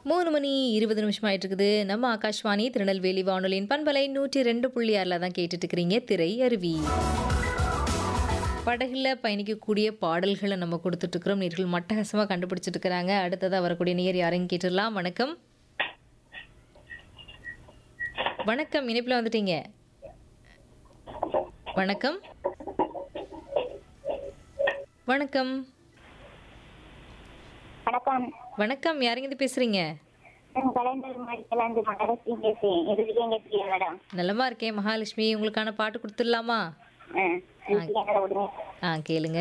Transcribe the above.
மூணு மணி இருபது நிமிஷம் ஆயிட்டு இருக்குது நம்ம ஆகாஷ்வாணி திருநெல்வேலி வானொலியின் பண்பலை நூற்றி ரெண்டு புள்ளி ஆறில் தான் கேட்டுட்டு இருக்கிறீங்க திரை அருவி படகுல பயணிக்கக்கூடிய பாடல்களை நம்ம கொடுத்துட்டு இருக்கிறோம் நேர்கள் மட்டகசமாக கண்டுபிடிச்சிட்டு இருக்கிறாங்க அடுத்ததாக வரக்கூடிய நேர் யாரையும் கேட்டுடலாம் வணக்கம் வணக்கம் இணைப்பில் வந்துட்டீங்க வணக்கம் வணக்கம் வணக்கம் வணக்கம் யாருங்க இது பேசுறீங்க நான் கலைஞர் மாடிக்கலாந்து மகாலட்சுமி பேசுறேன் இது எங்க பிரியா மேடம் நலமா இருக்கேன் மகாலட்சுமி உங்களுக்கான பாட்டு கொடுத்துடலாமா ஆ விடுங்க ஆ கேளுங்க